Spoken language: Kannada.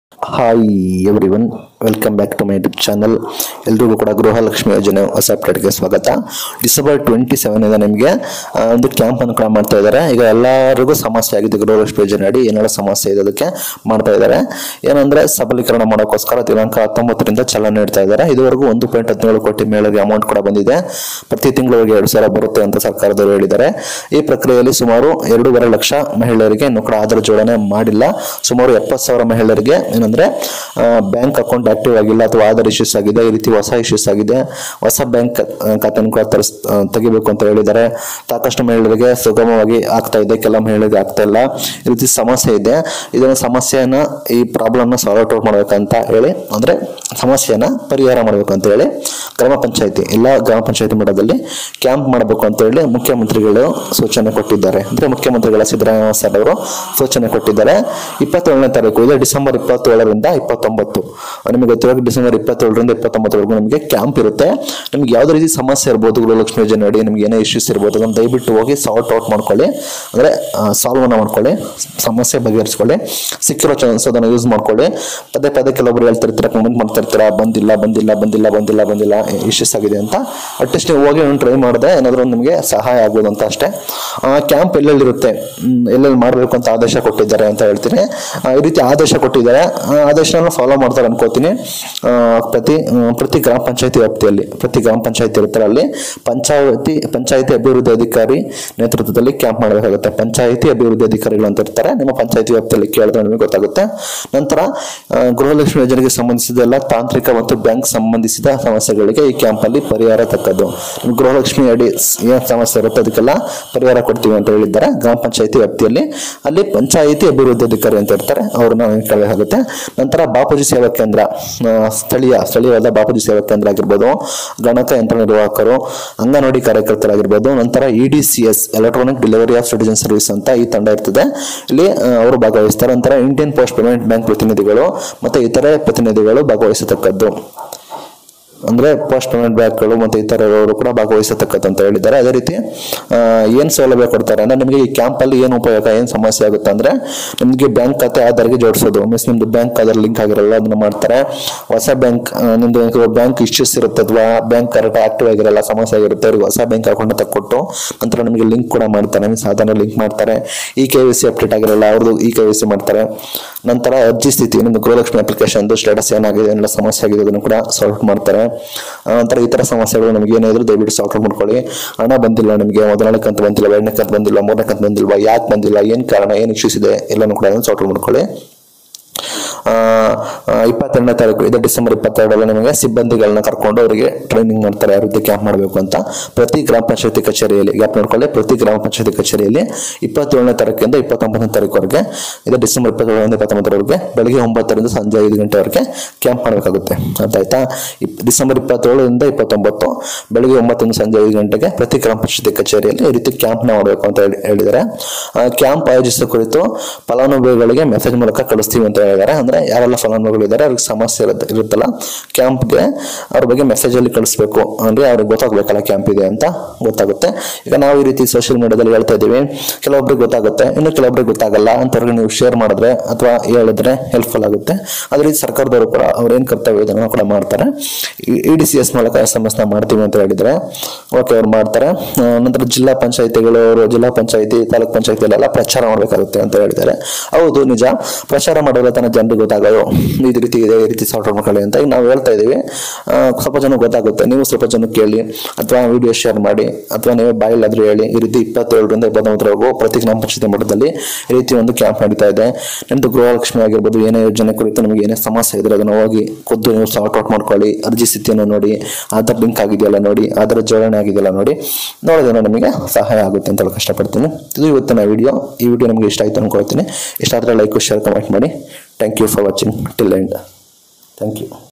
hi everyone welcome back to my YouTube channel ಎಲ್ರಿಗೂ ಕೂಡ ಗೃಹಲಕ್ಷ್ಮಿ ಯೋಜನೆ ಹೊಸ ಅಪ್ಡೇಟ್ಗೆ ಸ್ವಾಗತ ಡಿಸೆಂಬರ್ ಟ್ವೆಂಟಿ ಸೆವೆನ್ ಇಂದ ನಿಮಗೆ ಆ, ಒಂದು ಕ್ಯಾಂಪ್ ಅನ್ನು ಕೂಡ ಮಾಡ್ತಾ ಇದ್ದಾರೆ ಈಗ ಎಲ್ಲರಿಗೂ ಸಮಸ್ಯೆ ಆಗಿದೆ ಗೃಹಲಕ್ಷ್ಮಿ ಯೋಜನೆ ಅಡಿ ಏನೆಲ್ಲ ಸಮಸ್ಯೆ ಇದೆ ಅದಕ್ಕೆ ಮಾಡ್ತಾ ಇದ್ದಾರೆ ಏನಂದ್ರೆ ಸಬಲೀಕರಣ ಮಾಡೋಕ್ಕೋಸ್ಕರ ದಿನಾಂಕ ಹತ್ತೊಂಬತ್ತರಿಂದ ಚಾಲನೆ ನೀಡ್ತಾ ಇದ್ದಾರೆ ಇದುವರೆಗೂ ಒಂದು ಪಾಯಿಂಟ್ ಹದಿನೇಳು ಕೋಟಿ ಮೇಳಗೆ ಅಮೌಂಟ್ ಕೂಡ ಬಂದಿದೆ ಪ್ರತಿ ತಿಂಗಳಿಗೆ ಎರಡು ಸಾವಿರ ಬರುತ್ತೆ ಅಂತ ಸರ್ಕಾರದವರು ಹೇಳಿದ್ದಾರೆ ಈ ಪ್ರಕ್ರಿಯೆಯಲ್ಲಿ ಸುಮಾರು ಎರಡೂವರೆ ಲಕ್ಷ ಮಹಿಳೆಯರಿಗೆ ಇನ್ನೂ ಕೂಡ ಆಧಾರ್ ಜೋಡಣೆ ಮಾಡಿಲ್ಲ ಸುಮಾರು ಎಪ್ಪತ್ತು ಸಾವಿರ ಮಹಿಳೆಯರಿಗೆ ಏನಂದ್ರೆ ಬ್ಯಾಂಕ್ ಅಕೌಂಟ್ ಆಕ್ಟಿವ್ ಆಗಿಲ್ಲ ಅಥವಾ ಆಧಾರ್ ಇಶ್ಯೂಸ್ ಆಗಿದೆ ಈ ರೀತಿ ಹೊಸ ಇಶ್ಯೂಸ್ ಆಗಿದೆ ಹೊಸ ಬ್ಯಾಂಕ್ ಖಾತೆಯನ್ನು ಕೂಡ ತರಿಸ್ ಆ, ತೆಗಿಬೇಕು ಅಂತ ಹೇಳಿದ್ದಾರೆ ಸಾಕಷ್ಟು ಮಹಿಳೆಯರಿಗೆ ಸುಗಮವಾಗಿ ಆಗ್ತಾ ಇದೆ ಕೆಲ ಮಹಿಳೆಯರಿಗೆ ಆಗ್ತಾ ಇಲ್ಲ ಈ ರೀತಿ ಸಮಸ್ಯೆ ಇದೆ ಇದನ್ನ ಸಮಸ್ಯೆಯನ್ನ ಈ ಪ್ರಾಬ್ಲಮ್ನ ಸಾಲ್ವ್ ಔಟ್ ಮಾಡ್ಬೇಕಂತ ಹೇಳಿ ಅಂದ್ರೆ ಸಮಸ್ಯೆಯನ್ನ ಪರಿಹಾರ ಮಾಡಬೇಕು ಅಂತ ಹೇಳಿ ಗ್ರಾಮ ಪಂಚಾಯತಿ ಎಲ್ಲ ಗ್ರಾಮ ಪಂಚಾಯತಿ ಮಟ್ಟದಲ್ಲಿ ಕ್ಯಾಂಪ್ ಮಾಡಬೇಕು ಅಂತ ಹೇಳಿ ಮುಖ್ಯಮಂತ್ರಿಗಳು ಸೂಚನೆ ಕೊಟ್ಟಿದ್ದಾರೆ ಅಂದ್ರೆ ಮುಖ್ಯಮಂತ್ರಿಗಳ ಸಿದ್ದರಾಮಯ್ಯ ಸರ್ ಅವರು ಸೂಚನೆ ಕೊಟ್ಟಿದ್ದಾರೆ ಇಪ್ಪತ್ತೇಳನೇ ತಾರೀಕು ಇದೆ ಡಿಸೆಂಬರ್ ಇಪ್ಪತ್ತೇಳರಿಂದ ಇಪ್ಪತ್ತೊಂಬತ್ತು ನಿಮಗೆ ಗೊತ್ತಿರೋ ಡಿಸೆಂಬರ್ ಇಪ್ಪತ್ತೇಳರಿಂದ ಇಪ್ಪತ್ತೊಂಬತ್ತವರೆಗೂ ನಿಮಗೆ ಕ್ಯಾಂಪ್ ಇರುತ್ತೆ ನಿಮ್ಗೆ ಯಾವುದೇ ರೀತಿ ಸಮಸ್ಯೆ ಇರ್ಬೋದು ಗೃಹಲಕ್ಷ್ಮಿ ಯೋಜನೆ ಅಡಿ ನಿಮ್ಗೆ ಏನೇ ಇಶ್ಯೂಸ್ ಇರ್ಬೋದು ಅದನ್ನು ದಯವಿಟ್ಟು ಹೋಗಿ ಸಾಲ್ಟ್ ಔಟ್ ಮಾಡ್ಕೊಳ್ಳಿ ಅಂದ್ರೆ ಸಾಲ್ವ್ ಅನ್ನ ಮಾಡ್ಕೊಳ್ಳಿ ಸಮಸ್ಯೆ ಬಗೆಹರಿಸ್ಕೊಳ್ಳಿ ಸಿಕ್ಕಿರೋ ಚಾನ್ಸ್ ಅದನ್ನು ಯೂಸ್ ಮಾಡ್ಕೊಳ್ಳಿ ಪದೇ ಪದೇ ಕೆಲವೊಬ್ರು ಹೇಳ್ತಿರ್ತೀರ ಕಮೆಂಟ್ ಮಾಡ್ತಾ ಇರ್ತೀರಾ ಬಂದಿಲ್ಲ ಬಂದಿಲ್ಲ ಬಂದಿಲ್ಲ ಬಂದಿಲ್ಲ ಬಂದಿಲ್ಲ ಇಶ್ಯೂಸ್ ಆಗಿದೆ ಅಂತ ಅಟ್ಲೀಸ್ಟ್ ನೀವು ಹೋಗಿ ಒಂದು ಟ್ರೈ ಮಾಡಿದೆ ಏನಾದರೂ ನಿಮಗೆ ಸಹಾಯ ಆಗ್ಬೋದು ಅಂತ ಅಷ್ಟೇ ಕ್ಯಾಂಪ್ ಎಲ್ಲೆಲ್ಲಿರುತ್ತೆ ಹ್ಮ್, ಎಲ್ಲೆಲ್ಲಿ ಮಾಡಬೇಕು ಅಂತ ಆದೇಶ ಕೊಟ್ಟಿದ್ದಾರೆ ಅಂತ ಹೇಳ್ತೀನಿ ಆ, ಈ ರೀತಿ ಆದೇಶ ಕೊಟ್ಟಿದ್ದಾರೆ ಆ ಆದೇಶನ ಫಾಲೋ ಮಾಡ್ತಾರೆ ಅನ್ಕೋತೀನಿ ಆ, ಪ್ರತಿ ಆ, ಪ್ರತಿ ಗ್ರಾಮ ಪಂಚಾಯತಿ ವ್ಯಾಪ್ತಿಯಲ್ಲಿ ಪ್ರತಿ ಗ್ರಾಮ ಪಂಚಾಯತಿ ಇರ್ತಾರೆ ಅಲ್ಲಿ ಪಂಚಾಯತಿ ಪಂಚಾಯತಿ ಅಭಿವೃದ್ಧಿ ಅಧಿಕಾರಿ ನೇತೃತ್ವದಲ್ಲಿ ಕ್ಯಾಂಪ್ ಮಾಡಬೇಕಾಗುತ್ತೆ ಪಂಚಾಯತಿ ಅಭಿವೃದ್ಧಿ ಅಧಿಕಾರಿಗಳು ಅಂತ ಇರ್ತಾರೆ ನಿಮ್ಮ ಪಂಚಾಯತಿ ವ್ಯಾಪ್ತಿಯಲ್ಲಿ ಕೇಳಿದ್ರೆ ನಿಮಗೆ ಗೊತ್ತಾಗುತ್ತೆ ನಂತರ ಆ, ಗೃಹಲಕ್ಷ್ಮಿ ಯೋಜನೆಗೆ ಸಂಬಂಧಿಸಿದ ಎಲ್ಲ ತಾಂತ್ರಿಕ ಮತ್ತು ಬ್ಯಾಂಕ್ ಸಂಬಂಧಿಸಿದ ಸಮಸ್ಯೆಗಳಿಗೆ ಈ ಕ್ಯಾಂಪ್ ಅಲ್ಲಿ ಪರಿಹಾರ ತಕ್ಕದ್ದು ನಿಮ್ಗೆ ಗೃಹಲಕ್ಷ್ಮಿ ಅಡಿ ಸ್- ಏನ್ ಸಮಸ್ಯೆ ಇರುತ್ತೆ ಅದಕ್ಕೆಲ್ಲ ಪರಿಹಾರ ಕೊಡ್ತೀವಿ ಅಂತ ಹೇಳಿದ್ದಾರೆ ಗ್ರಾಮ ಪಂಚಾಯತಿ ವ್ಯಾಪ್ತಿಯಲ್ಲಿ ಅಲ್ಲಿ ಪಂಚಾಯತಿ ಅಭಿವೃದ್ಧಿ ಅಧಿಕಾರಿ ಅಂತ ಇರ್ತಾರೆ ಅವ್ರನ್ನ ಕೇಳಬೇಕಾಗುತ್ತೆ ನಂತರ ಬಾಪೂಜಿ ಸೇವಾ ಕೇಂದ್ರ ಆ, ಸ್ಥಳೀಯ ಸ್ಥಳೀಯವಾದ ಬಾಪೂಜಿ ಸೇವಾ ಕೇಂದ್ರ ಆಗಿರ್ಬೋದು ಗಣಕ ಯಂತ್ರ ನಿರ್ವಾಹಕರು ಅಂಗನವಾಡಿ ಕಾರ್ಯಕರ್ತರಾಗಿರ್ಬೋದು ನಂತರ E D C S electronic delivery of citizen service ಅಂತ ಈ ತಂಡ ಇರ್ತದೆ ಇಲ್ಲಿ ಆ, ಅವರು ಭಾಗವಹಿಸ್ತಾರೆ ನಂತರ ಇಂಡಿಯನ್ ಪೋಸ್ಟ್ ಪೇಮೆಂಟ್ ಬ್ಯಾಂಕ್ ಪ್ರತಿನಿಧಿಗಳು ಮತ್ತೆ ಇತರೆ ಪ್ರತಿನಿಧಿಗಳು ಭಾಗವಹಿಸತಕ್ಕದ್ದು ಅಂದ್ರೆ ಪೋಸ್ಟ್ ಪೇಮೆಂಟ್ ಬ್ಯಾಂಕ್ಗಳು ಮತ್ತೆ ಇತರರು ಕೂಡ ಭಾಗವಹಿಸತಕ್ಕದ್ದು ಅಂತ ಹೇಳಿದ್ದಾರೆ ಅದೇ ರೀತಿ ಆ, ಏನ್ ಸೌಲಭ್ಯ ಕೊಡ್ತಾರೆ ಅಂದ್ರೆ ನಿಮಗೆ ಈ ಕ್ಯಾಂಪ್ ಅಲ್ಲಿ ಏನು ಉಪಯೋಗ ಏನ್ ಸಮಸ್ಯೆ ಆಗುತ್ತೆ ಅಂದ್ರೆ ನಿಮ್ಗೆ ಬ್ಯಾಂಕ್ ಖಾತೆ ಆಧಾರ್ಗೆ ಜೋಡಿಸೋದು ಮೀನ್ಸ್ ನಿಮ್ದು ಬ್ಯಾಂಕ್ ಆಧಾರ್ ಲಿಂಕ್ ಆಗಿರಲ್ಲ ಅದನ್ನ ಮಾಡ್ತಾರೆ ಹೊಸ ಬ್ಯಾಂಕ್ ನಿಮ್ದು ಬ್ಯಾಂಕ್ ಇಶ್ಯೂಸ್ ಇರುತ್ತೆ ಅಥವಾ ಬ್ಯಾಂಕ್ ಕರೆಕ್ಟ್ ಆಕ್ಟಿವ್ ಆಗಿರಲ್ಲ ಸಮಸ್ಯೆ ಆಗಿರುತ್ತೆ ಅವ್ರಿಗೆ ಹೊಸ ಬ್ಯಾಂಕ್ ಅಕೌಂಟ್ ತಕ್ಕೊಟ್ಟು ನಂತರ ನಿಮಗೆ ಲಿಂಕ್ ಕೂಡ ಮಾಡ್ತಾರೆ ಮೀನ್ಸ್ ಆಧಾರ್ ಲಿಂಕ್ ಮಾಡ್ತಾರೆ ಈ ಕೆ ವಿ ಸಿ ಅಪ್ಡೇಟ್ ಆಗಿರಲ್ಲ ಅವ್ರದ್ದು ಈ ಕೆ ವಿ ಸಿ ಮಾಡ್ತಾರೆ ನಂತರ ಅರ್ಜಿ ಸ್ಥಿತಿ ನಿಮ್ದು ಗೃಹಲಕ್ಷ್ಮಿ ಅಪ್ಲಿಕೇಶನ್ ಸ್ಟೇಟಸ್ ಏನಾಗಿದೆ ಏನೆಲ್ಲ ಸಮಸ್ಯೆ ಆಗಿದೆ ಅದನ್ನು ಕೂಡ ಸಾಲ್ವ್ ಮಾಡ್ತಾರೆ ಆ, ನಂತರ ಇತರ ಸಮಸ್ಯೆಗಳು ನಮಗೆ ಏನೇ ಇದ್ರೂ ದಯವಿಟ್ಟು ಸಾಲ್ವ್ ಮಾಡ್ಕೊಳ್ಳಿ ಹಣ ಬಂದಿಲ್ಲ ನಿಮಗೆ ಮೊದಲನೇ ಕಂತು ಬಂದಿಲ್ಲ ಎರಡನೇ ಕಂತು ಬಂದಿಲ್ಲ ಮೂರನೇ ಕಂತು ಬಂದಿಲ್ವಾ ಯಾಕೆ ಬಂದಿಲ್ಲ ಏನು ಕಾರಣ ಏನು ಇಶ್ಯೂಸ್ ಇದೆ ಎಲ್ಲನೂ ಕೂಡ ಸಾಲ್ವ್ ಮಾಡ್ಕೊಳ್ಳಿ ಆ, ಆ, ಇಪ್ಪತ್ತೆರಡನೇ ತಾರೀಕು ಇದೆ ಡಿಸೆಂಬರ್ ಇಪ್ಪತ್ತೆರಡರಲ್ಲಿ ನಿಮಗೆ ಸಿಬ್ಬಂದಿಗಳನ್ನ ಕರ್ಕೊಂಡು ಅವರಿಗೆ ಟ್ರೈನಿಂಗ್ ಮಾಡ್ತಾರೆ ಯಾವ ರೀತಿ ಕ್ಯಾಂಪ್ ಮಾಡಬೇಕು ಅಂತ ಪ್ರತಿ ಗ್ರಾಮ ಪಂಚಾಯತಿ ಕಚೇರಿಯಲ್ಲಿ ಗ್ಯಾಪ್ ನೋಡ್ಕೊಳ್ಳಿ ಪ್ರತಿ ಗ್ರಾಮ ಪಂಚಾಯತಿ ಕಚೇರಿಯಲ್ಲಿ ಇಪ್ಪತ್ತೇಳನೇ ತಾರೀಕಿಂದ ಇಪ್ಪತ್ತೊಂಬತ್ತನೇ ತಾರೀಕುವರೆಗೆ ಇದು ಡಿಸೆಂಬರ್ ಇಪ್ಪತ್ತೇಳರಿಂದ ಇಪ್ಪತ್ತೊಂಬತ್ತರವರೆಗೆ ಬೆಳಗ್ಗೆ ಒಂಬತ್ತರಿಂದ ಸಂಜೆ ಐದು ಗಂಟೆವರೆಗೆ ಕ್ಯಾಂಪ್ ಮಾಡಬೇಕಾಗುತ್ತೆ ಅರ್ಥ ಆಯ್ತಾ ಇಪ್- ಡಿಸೆಂಬರ್ ಇಪ್ಪತ್ತೇಳರಿಂದ ಇಪ್ಪತ್ತೊಂಬತ್ತು ಬೆಳಗ್ಗೆ ಒಂಬತ್ತರಿಂದ ಸಂಜೆ ಐದು ಗಂಟೆಗೆ ಪ್ರತಿ ಗ್ರಾಮ ಪಂಚಾಯತಿ ಕಚೇರಿಯಲ್ಲಿ ಈ ರೀತಿ ಕ್ಯಾಂಪ್ನ ಮಾಡಬೇಕು ಅಂತ ಹೇಳಿ ಹೇಳಿದ್ದಾರೆ ಕ್ಯಾಂಪ್ ಆಯೋಜಿಸಿದ ಕುರಿತು ಫಲಾನುಭವಿಗಳಿಗೆ ಮೆಸೇಜ್ ಮೂಲಕ ಕಳಿಸ್ತೀವಿ ಅಂತ ಹೇಳಿದ್ದಾರೆ ಅಂದ್ರೆ ಯಾರೆಲ್ಲ ಫಲಾನುಭವಿಗಳು ಇದ್ದಾರೆ ಅವ್ರಿಗೆ ಸಮಸ್ಯೆ ಇರುತ್ತೆ ಇರುತ್ತಲ್ಲ ಕ್ಯಾಂಪ್ಗೆ ಅವ್ರ ಬಗ್ಗೆ ಮೆಸೇಜ್ ಅಲ್ಲಿ ಕಳಿಸ್ಬೇಕು ಅಂದ್ರೆ ಅವ್ರಿಗೆ ಗೊತ್ತಾಗ್ಬೇಕಲ್ಲ ಕ್ಯಾಂಪ್ ಇದೆ ಅಂತ ಗೊತ್ತಾಗುತ್ತೆ ಈಗ ನಾವು ಈ ರೀತಿ ಸೋಷಿಯಲ್ ಮೀಡಿಯಾದಲ್ಲಿ ಹೇಳ್ತಾ ಇದೀವಿ ಕೆಲವೊಬ್ರಿಗೆ ಗೊತ್ತಾಗುತ್ತೆ ಇನ್ನು ಕೆಲವೊಬ್ರಿಗೆ ಗೊತ್ತಾಗಲ್ಲ ಅಂತವ್ರಿಗೆ ನೀವು ಶೇರ್ ಮಾಡಿದ್ರೆ ಅಥವಾ ಹೇಳಿದ್ರೆ ಹೆಲ್ಪ್ಫುಲ್ ಆಗುತ್ತೆ ಅದೇ ರೀತಿ ಸರ್ಕಾರದವರು ಕೂಡ ಅವ್ರ ಏನ್ ಕರ್ತವ್ಯ ಇದನ್ನು ಕೂಡ ಮಾಡ್ತಾರೆ ಇ ಡಿ ಸಿ ಎಸ್ ಮೂಲಕ ಎಸ್ ಎಂ ಎಸ್ ನ ಮಾಡ್ತೀವಿ ಅಂತ ಹೇಳಿದ್ರೆ ಓಕೆ ಅವ್ರು ಮಾಡ್ತಾರೆ ಆ, ನಂತರ ಜಿಲ್ಲಾ ಪಂಚಾಯತಿಗಳು ಅವರು ಜಿಲ್ಲಾ ಪಂಚಾಯತಿ ತಾಲೂಕ್ ಪಂಚಾಯತಿಯಲ್ಲೆಲ್ಲ ಪ್ರಚಾರ ಮಾಡಬೇಕಾಗುತ್ತೆ ಅಂತ ಹೇಳಿದ್ದಾರೆ ಹೌದು ನಿಜ ಪ್ರಚಾರ ಮಾಡಿದ್ರೆ ತನ್ನ ಜನರಿಗೆ ಗೊತ್ತಾಗೋದು ಈ ರೀತಿ ಇದೆ ಈ ರೀತಿ ಸಾಫ್ಟ್ವೇರ್ ಮಾಡ್ಕೊಳ್ಳಿ ಅಂತ ಈಗ ನಾವು ಹೇಳ್ತಾ ಇದೀವಿ ಆ, ಸ್ವಲ್ಪ ಜನ ಗೊತ್ತಾಗುತ್ತೆ ನೀವು ಸ್ವಲ್ಪ ಜನ ಕೇಳಿ ಅಥವಾ ವಿಡಿಯೋ ಶೇರ್ ಮಾಡಿ ಅಥವಾ ನೀವು ಬಾಯಿಲಾದ್ರೂ ಹೇಳಿ ಈ ರೀತಿ ಇಪ್ಪತ್ತೇಳರಿಂದ ಇಪ್ಪತ್ತೊಂಬತ್ತರವರೆಗೂ ಪ್ರತಿ ಗ್ರಾಮ ಪಂಚಾಯತಿ ಮಟ್ಟದಲ್ಲಿ ಈ ರೀತಿ ಒಂದು ಕ್ಯಾಂಪ್ ನಡೀತಾ ಇದೆ ನಿಮ್ದು ಗೃಹಲಕ್ಷ್ಮಿ ಆಗಿರ್ಬೋದು ಏನೇ ಯೋಜನೆ ಕುರಿತು ನಿಮಗೆ ಏನೇ ಸಮಸ್ಯೆ ಇದ್ರೆ ಅದನ್ನು ಹೋಗಿ ಖುದ್ದು ನೀವು ಸಾರ್ಟ್ ಔಟ್ ಮಾಡ್ಕೊಳ್ಳಿ ಅರ್ಜಿ ಸ್ಥಿತಿಯನ್ನು ನೋಡಿ ಆಧಾರ್ ಲಿಂಕ್ ಆಗಿದೆಯಲ್ಲ ನೋಡಿ ಆಧಾರ್ ಜೋಡಣೆ ಆಗಿದೆಯಲ್ಲ ನೋಡಿ ನೋಡೋದೇನೋ ನಿಮಗೆ ಸಹಾಯ ಆಗುತ್ತೆ ಅಂತ ಹೇಳಕ್ ಕಷ್ಟಪಡ್ತೀನಿ ಇದು ಇವತ್ತಿನ ವಿಡಿಯೋ ಈ ವಿಡಿಯೋ ನಿಮಗೆ ಇಷ್ಟ ಆಯ್ತು ಅನ್ಕೊಳ್ತೀನಿ ಇಷ್ಟ ಆದರೆ ಲೈಕ್ ಶೇರ್ ಕಮೆಂಟ್ ಮಾಡಿ thank you for watching till end thank you